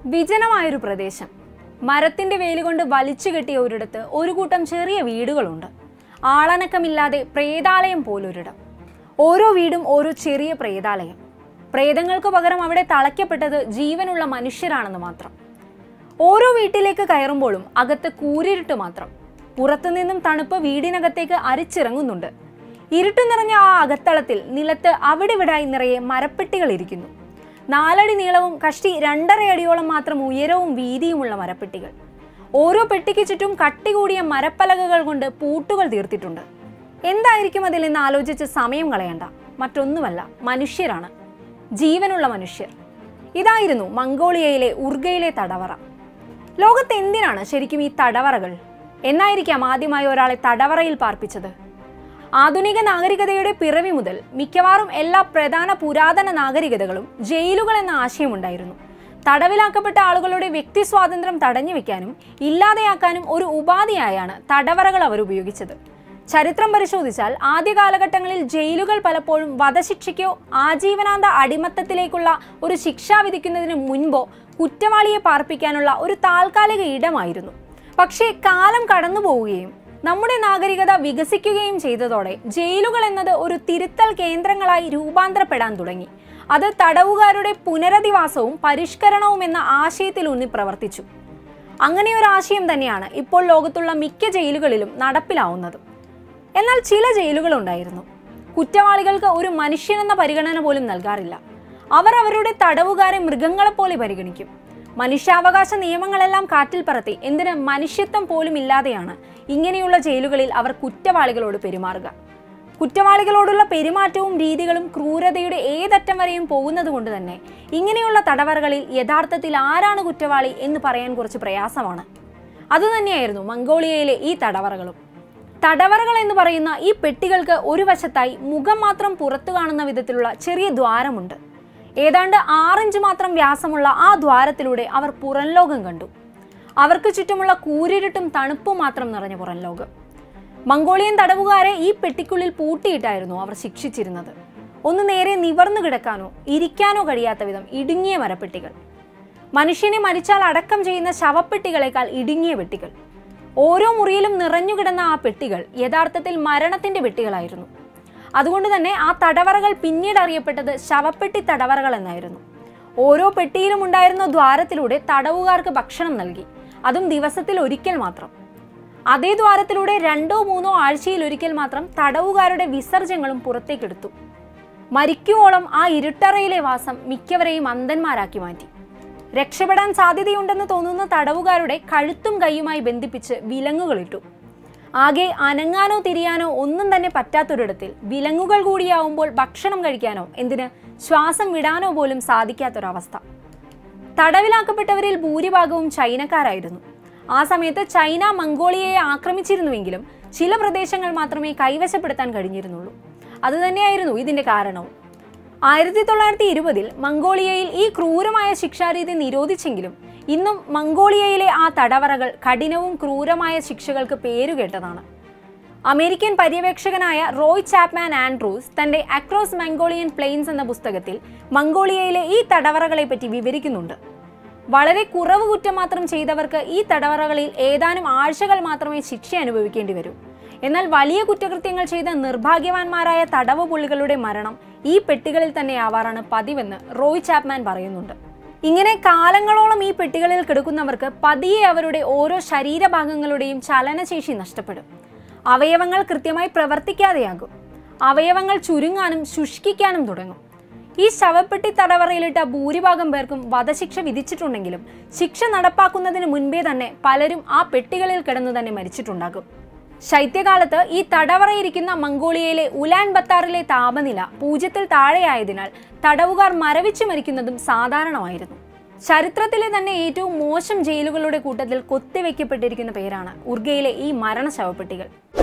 വിജനമായൊരു പ്രദേശം മരത്തിന്റെ വേലുകൊണ്ട് വലിച്ചു കെട്ടിയ ഒരിടത്ത് ഒരു കൂട്ടം ചെറിയ വീടുകളുണ്ട് ആളനക്കമില്ലാതെ പ്രേതാലയം പോലൊരിടം ഓരോ വീടും ഓരോ ചെറിയ പ്രേതാലയം പ്രേതങ്ങൾക്ക് പകരം അവിടെ തളയ്ക്കപ്പെട്ടത് ജീവനുള്ള മനുഷ്യരാണെന്ന് മാത്രം ഓരോ വീട്ടിലേക്ക് കയറുമ്പോഴും അകത്ത് കൂരിരുട്ട് മാത്രം പുറത്തുനിന്നും തണുപ്പ് വീടിനകത്തേക്ക് അരിച്ചിറങ്ങുന്നുണ്ട് ഇരുട്ട് നിറഞ്ഞ ആ അകത്തളത്തിൽ നിലത്ത് അവിടിവിടായി നിറയെ മരപ്പെട്ടികൾ ഇരിക്കുന്നു നാലടി നീളവും കഷ്ടി രണ്ടര അടിയോളം മാത്രം ഉയരവും വീതിയുമുള്ള മരപ്പെട്ടികൾ ഓരോ പെട്ടിക്ക് ചുറ്റും കട്ടി കൂടിയ മരപ്പലകകൾ കൊണ്ട് പൂട്ടുകൾ തീർത്തിട്ടുണ്ട് എന്തായിരിക്കും അതിലെന്ന് ആലോചിച്ച് സമയം കളയണ്ട മറ്റൊന്നുമല്ല മനുഷ്യരാണ് ജീവനുള്ള മനുഷ്യർ ഇതായിരുന്നു മംഗോളിയയിലെ ഉർഗയിലെ തടവറ ലോകത്ത് എന്തിനാണ് ശരിക്കും ഈ തടവറകൾ എന്നായിരിക്കാം ആദ്യമായി ഒരാളെ തടവറയിൽ പാർപ്പിച്ചത് ആധുനിക നാഗരികതയുടെ പിറവി മുതൽ മിക്കവാറും എല്ലാ പ്രധാന പുരാതന നാഗരികതകളും ജയിലുകൾ എന്ന ആശയമുണ്ടായിരുന്നു തടവിലാക്കപ്പെട്ട ആളുകളുടെ വ്യക്തി സ്വാതന്ത്ര്യം തടഞ്ഞു വെക്കാനും ഇല്ലാതെയാക്കാനും ഒരു ഉപാധിയായാണ് തടവറകൾ അവർ ഉപയോഗിച്ചത് ചരിത്രം പരിശോധിച്ചാൽ ആദ്യ കാലഘട്ടങ്ങളിൽ ജയിലുകൾ പലപ്പോഴും വധശിക്ഷയ്ക്കോ ആജീവനാന്ത അടിമത്തത്തിലേക്കുള്ള ഒരു ശിക്ഷ വിധിക്കുന്നതിന് മുൻപോ കുറ്റവാളിയെ പാർപ്പിക്കാനുള്ള ഒരു താൽക്കാലിക ഇടമായിരുന്നു പക്ഷേ കാലം കടന്നു പോവുകയും നമ്മുടെ നാഗരികത വികസിക്കുകയും ചെയ്തതോടെ ജയിലുകൾ എന്നത് ഒരു തിരുത്തൽ കേന്ദ്രങ്ങളായി രൂപാന്തരപ്പെടാൻ തുടങ്ങി അത് തടവുകാരുടെ പുനരധിവാസവും പരിഷ്കരണവും എന്ന ആശയത്തിലൂന്നി പ്രവർത്തിച്ചു അങ്ങനെ ഒരു ആശയം തന്നെയാണ് ഇപ്പോൾ ലോകത്തുള്ള മിക്ക ജയിലുകളിലും നടപ്പിലാവുന്നത് എന്നാൽ ചില ജയിലുകളുണ്ടായിരുന്നു കുറ്റവാളികൾക്ക് ഒരു മനുഷ്യനെന്ന പരിഗണന പോലും നൽകാറില്ല അവർ അവരുടെ തടവുകാരെ മൃഗങ്ങളെപ്പോലെ പരിഗണിക്കും മനുഷ്യാവകാശ നിയമങ്ങളെല്ലാം കാറ്റിൽ പറത്തി എന്തിന് മനുഷ്യത്വം പോലും ഇല്ലാതെയാണ് ഇങ്ങനെയുള്ള ജയിലുകളിൽ അവർ കുറ്റവാളികളോട് പെരുമാറുക കുറ്റവാളികളോടുള്ള പെരുമാറ്റവും രീതികളും ക്രൂരതയുടെ ഏതറ്റം വരെയും പോകുന്നത് കൊണ്ട് തന്നെ ഇങ്ങനെയുള്ള തടവറകളിൽ യഥാർത്ഥത്തിൽ ആരാണ് കുറ്റവാളി എന്ന് പറയാൻ കുറച്ച് പ്രയാസമാണ് അതുതന്നെയായിരുന്നു മംഗോളിയയിലെ ഈ തടവറകളും തടവറകൾ എന്ന് പറയുന്ന ഈ പെട്ടികൾക്ക് ഒരു വശത്തായി മുഖം മാത്രം പുറത്തു കാണുന്ന വിധത്തിലുള്ള ചെറിയ ദ്വാരമുണ്ട് ഏതാണ്ട് ആറിഞ്ച് മാത്രം വ്യാസമുള്ള ആ ദ്വാരത്തിലൂടെ അവർ പുറം ലോകം കണ്ടു അവർക്ക് ചുറ്റുമുള്ള കൂരിരുട്ടും തണുപ്പും മാത്രം നിറഞ്ഞ പുറം ലോകം മംഗോളിയൻ തടവുകാരെ ഈ പെട്ടിക്കുള്ളിൽ പൂട്ടിയിട്ടായിരുന്നു അവർ ശിക്ഷിച്ചിരുന്നത് ഒന്ന് നേരെ നിവർന്നു കിടക്കാനോ ഇരിക്കാനോ കഴിയാത്ത വിധം ഇടുങ്ങിയ മരപ്പെട്ടികൾ മനുഷ്യനെ മരിച്ചാൽ അടക്കം ചെയ്യുന്ന ശവപ്പെട്ടികളെക്കാൾ ഇടുങ്ങിയ പെട്ടികൾ ഓരോ മുറിയിലും നിറഞ്ഞുകിടന്ന ആ പെട്ടികൾ യഥാർത്ഥത്തിൽ മരണത്തിന്റെ പെട്ടികളായിരുന്നു അതുകൊണ്ട് തന്നെ ആ തടവറകൾ പിന്നീട് അറിയപ്പെട്ടത് ശവപ്പെട്ടി തടവറകൾ എന്നായിരുന്നു ഓരോ പെട്ടിയിലും ഉണ്ടായിരുന്ന ദ്വാരത്തിലൂടെ തടവുകാർക്ക് ഭക്ഷണം നൽകി അതും ദിവസത്തിൽ ഒരിക്കൽ മാത്രം അതേ ദ്വാരത്തിലൂടെ രണ്ടോ മൂന്നോ ആഴ്ചയിൽ ഒരിക്കൽ മാത്രം തടവുകാരുടെ വിസർജ്യങ്ങളും പുറത്തേക്കെടുത്തു മരിക്കുവോളം ആ ഇരുട്ടറയിലെ വാസം മിക്കവരെയും അന്ധന്മാരാക്കി മാറ്റി രക്ഷപ്പെടാൻ സാധ്യതയുണ്ടെന്ന് തോന്നുന്ന തടവുകാരുടെ കഴുത്തും കൈയുമായി ബന്ധിപ്പിച്ച് വിലങ്ങുകളിട്ടു ആകെ അനങ്ങാനോ തിരിയാനോ ഒന്നും തന്നെ പറ്റാത്തൊരിടത്തിൽ വിലങ്ങുകൾ കൂടിയാവുമ്പോൾ ഭക്ഷണം കഴിക്കാനോ എന്തിന് ശ്വാസം വിടാനോ പോലും സാധിക്കാത്തൊരവസ്ഥ തടവിലാക്കപ്പെട്ടവരിൽ ഭൂരിഭാഗവും ചൈനക്കാരായിരുന്നു ആ സമയത്ത് ചൈന മംഗോളിയയെ ആക്രമിച്ചിരുന്നുവെങ്കിലും ചില പ്രദേശങ്ങൾ മാത്രമേ കൈവശപ്പെടുത്താൻ കഴിഞ്ഞിരുന്നുള്ളൂ അതുതന്നെയായിരുന്നു ഇതിന്റെ കാരണവും ആയിരത്തി തൊള്ളായിരത്തി ഇരുപതിൽ മംഗോളിയയിൽ ഈ ക്രൂരമായ ശിക്ഷാരീതി നിരോധിച്ചെങ്കിലും ഇന്നും മംഗോളിയയിലെ ആ തടവറകൾ കഠിനവും ക്രൂരമായ ശിക്ഷകൾക്ക് പേരുകേട്ടതാണ് അമേരിക്കൻ പര്യവേക്ഷകനായ റോയ് ചാപ്മാൻ ആൻഡ്രൂസ് തന്റെ അക്രോസ് മംഗോളിയൻ പ്ലെയിൻസ് എന്ന പുസ്തകത്തിൽ മംഗോളിയയിലെ ഈ തടവറകളെ പറ്റി വിവരിക്കുന്നുണ്ട് വളരെ കുറവ് കുറ്റം മാത്രം ചെയ്തവർക്ക് ഈ തടവറകളിൽ ഏതാനും ആഴ്ചകൾ മാത്രമേ ശിക്ഷ അനുഭവിക്കേണ്ടി വരൂ എന്നാൽ വലിയ കുറ്റകൃത്യങ്ങൾ ചെയ്ത നിർഭാഗ്യവാന്മാരായ തടവ് പുള്ളികളുടെ മരണം ഈ പെട്ടികളിൽ തന്നെ ആവാറാണ് പതിവെന്ന് റോയ് ചാപ്മാൻ പറയുന്നുണ്ട് ഇങ്ങനെ കാലങ്ങളോളം ഈ പെട്ടികളിൽ കിടക്കുന്നവർക്ക് പതിയെ അവരുടെ ഓരോ ശരീരഭാഗങ്ങളുടെയും ചലനശേഷി നഷ്ടപ്പെടും അവയവങ്ങൾ കൃത്യമായി പ്രവർത്തിക്കാതെയാകും അവയവങ്ങൾ ചുരുങ്ങാനും ശുഷ്കിക്കാനും തുടങ്ങും ഈ ശവപ്പെട്ടി തടവറയിലിട്ട ഭൂരിഭാഗം പേർക്കും വധശിക്ഷ വിധിച്ചിട്ടുണ്ടെങ്കിലും ശിക്ഷ നടപ്പാക്കുന്നതിന് മുൻപേ തന്നെ പലരും ആ പെട്ടികളിൽ കിടന്നു തന്നെ മരിച്ചിട്ടുണ്ടാകും ശൈത്യകാലത്ത് ഈ തടവറയിരിക്കുന്ന മംഗോളിയയിലെ ഉലാൻ ബത്താറിലെ താപനില പൂജ്യത്തിൽ താഴെയായതിനാൽ തടവുകാർ മരവിച്ചു മരിക്കുന്നതും സാധാരണമായിരുന്നു ചരിത്രത്തിലെ തന്നെ ഏറ്റവും മോശം ജയിലുകളുടെ കൂട്ടത്തിൽ കൊത്തിവെക്കപ്പെട്ടിരിക്കുന്ന പേരാണ് ഉർഗയിലെ ഈ മരണ ശവപ്പെട്ടികൾ